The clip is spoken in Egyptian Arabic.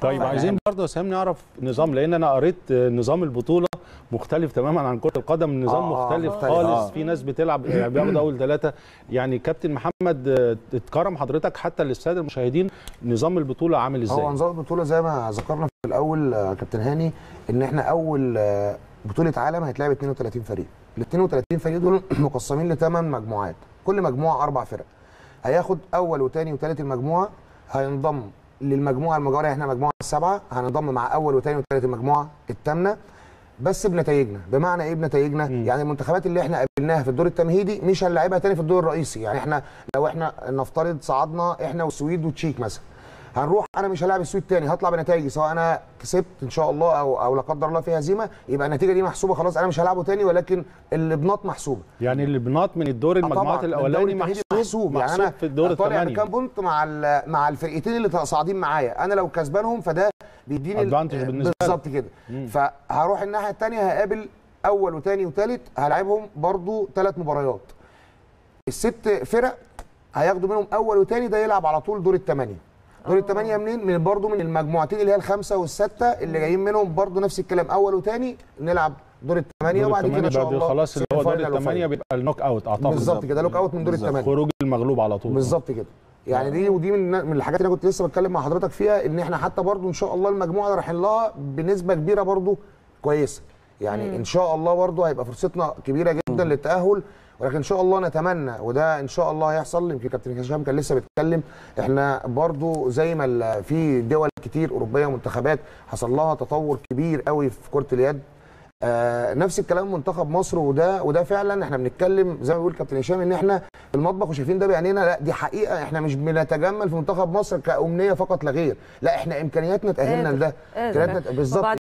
طيب آه. عايزين برضه يا سام نعرف نظام لان انا قريت آه، نظام البطوله مختلف تماما عن كره القدم النظام آه، آه، مختلف مختلف. خالص آه. في ناس بتلعب يعني بياخدوا اول ثلاثه يعني كابتن محمد آه، اتكرم حضرتك حتى للساده المشاهدين نظام البطوله عامل ازاي هو نظام البطوله زي ما ذكرنا في الاول آه، كابتن هاني ان احنا اول آه، بطوله عالم هيتلعب 32 فريق ال 32 فريق دول مقسمين لثمان مجموعات كل مجموعه اربع فرق هياخد اول وثاني وثالث المجموعه هينضم للمجموعه المجاوره احنا مجموعه السبعه هننضم مع اول وثاني وثالث المجموعه الثامنه بس بنتائجنا بمعنى ايه بنتائجنا يعني المنتخبات اللي احنا قابلناها في الدور التمهيدي مش هنلعبها تاني في الدور الرئيسي يعني احنا لو احنا نفترض صعدنا احنا والسويد والتشيك مثلا هنروح انا مش هلاعب السويد تاني هطلع بنتائجي سواء انا كسبت ان شاء الله او او لا قدر الله في هزيمه يبقى النتيجه دي محسوبه خلاص انا مش هلعبه تاني ولكن البناط محسوبه يعني البناط من الدور آه طبعاً، المجموعات الدوري الاولاني التمهيدي محسوب محسوب يعني محسوب انا في الدور طالع الثمانيه بكام بونت مع ال- مع الفرقتين اللي صاعدين معايا انا لو كسبانهم فده بيديني ال- Advantage بالنسبة لك. بالظبط كده فهروح الناحيه الثانيه هقابل اول وثاني وثالث هلاعبهم برضو ثلاث مباريات الست فرق هياخدوا منهم اول وثاني ده يلعب على طول دور الثمانيه دور الثمانيه منين من برضو من المجموعتين اللي هي الخمسه والسته اللي جايين منهم برضو نفس الكلام اول وثاني نلعب دور الثمانيه دور وبعد كده ان الثمانية شاء بعد الله خلاص اللي هو دور سيمي فاينال الثمانيه وفاينل. بيبقى النوك اوت اعتقد بالظبط كده لوك اوت من دور بالظبط. الثمانيه خروج المغلوب على طول بالظبط كده يعني دي ودي من من الحاجات اللي انا كنت لسه بتكلم مع حضرتك فيها ان احنا حتى برضو ان شاء الله المجموعه اللي رايحين لها بنسبه كبيره برضو كويسه يعني ان شاء الله برضو هيبقى فرصتنا كبيره جدا للتاهل ولكن ان شاء الله نتمنى وده ان شاء الله هيحصل يمكن كابتن هشام كان لسه بيتكلم احنا برضو زي ما ال- في دول كتير اوروبيه ومنتخبات حصل لها تطور كبير قوي في كره اليد آه نفس الكلام منتخب مصر وده وده فعلا احنا بنتكلم زي ما بيقول كابتن هشام ان احنا في المطبخ وشايفين ده بعينينا لا دي حقيقه احنا مش بنتجمل في منتخب مصر كامنيه فقط لا غير لا احنا امكانياتنا تاهلنا قادر، لده قادر. امكانياتنا بالظبط وبعدين